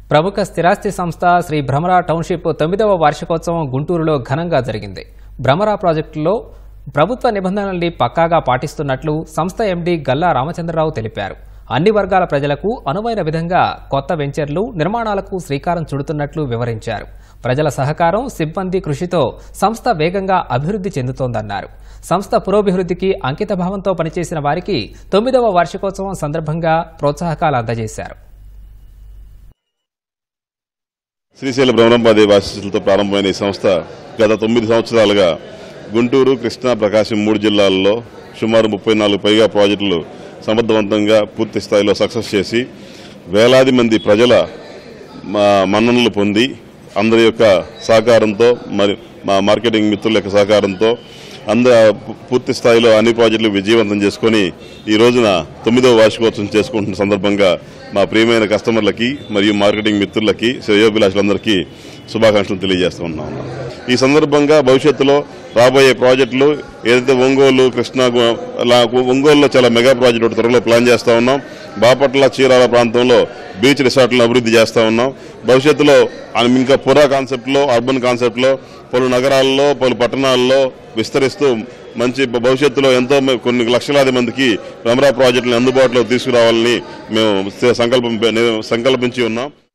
ప్రముఖ స్థిరాస్తి సంస్థ శ్రీ భ్రమరా టౌన్షిప్ తొమ్మిదవ వార్షికోత్సవం గుంటూరులో ఘనంగా జరిగింది భ్రమరా ప్రాజెక్టులో ప్రభుత్వ నిబంధనల్ని పక్కాగా పాటిస్తున్నట్లు సంస్థ ఎండీ గల్లా రామచంద్రరావు తెలిపారు అన్ని వర్గాల ప్రజలకు అనువైన విధంగా కొత్త వెంచర్లు నిర్మాణాలకు శ్రీకారం చుడుతున్నట్లు వివరించారు ప్రజల సహకారం సిబ్బంది కృషితో సంస్థ వేగంగా అభివృద్ధి చెందుతోందన్నారు సంస్థ పురోభివృద్ధికి అంకితభావంతో పనిచేసిన వారికి తొమ్మిదవ వార్షికోత్సవం సందర్భంగా ప్రోత్సాహకాలు అందజేశారు శ్రీశైల బ్రహ్మరంపాదేవి ఆశీస్సులతో ప్రారంభమైన ఈ సంస్థ గత తొమ్మిది సంవత్సరాలుగా గుంటూరు కృష్ణా ప్రకాశం మూడు జిల్లాల్లో సుమారు ముప్పై నాలుగు పైగా ప్రాజెక్టులు సమర్థవంతంగా పూర్తి స్థాయిలో సక్సెస్ చేసి వేలాది మంది ప్రజల మా మన్ననలు పొంది అందరి యొక్క సహకారంతో మరి మా మార్కెటింగ్ మిత్రుల యొక్క సహకారంతో అంద పూర్తి స్థాయిలో అన్ని ప్రాజెక్టులు విజయవంతం చేసుకొని ఈ రోజున తొమ్మిదవ వార్షికోత్సవం చేసుకుంటున్న సందర్భంగా మా ప్రియమైన కస్టమర్లకి మరియు మార్కెటింగ్ మిత్రులకి శ్రేయోభిలాషులందరికీ శుభాకాంక్షలు తెలియజేస్తూ ఉన్నాను ఈ సందర్భంగా భవిష్యత్తులో రాబోయే ప్రాజెక్టులు ఏదైతే ఒంగోలు కృష్ణా గు- అలా ఒంగోలులో చాలా మెగా ప్రాజెక్ట్ ఒకటి త్వరలో ప్లాన్ చేస్తా ఉన్నాం బాపట్ల చీరాల ప్రాంతంలో బీచ్ రిసార్ట్లను అభివృద్ధి చేస్తా ఉన్నాం భవిష్యత్తులో ఆ- ఇంకా పురా కాన్సెప్ట్లో అర్బన్ కాన్సెప్ట్లో పలు నగరాల్లో పలు పట్టణాల్లో విస్తరిస్తూ మంచి భ- భవిష్యత్తులో ఎంతో మ- కొన్ని లక్షలాది మందికి రమరా ప్రాజెక్టులను అందుబాటులో తీసుకురావాలని మేము సంకల్పం సంకల్పించి ఉన్నాం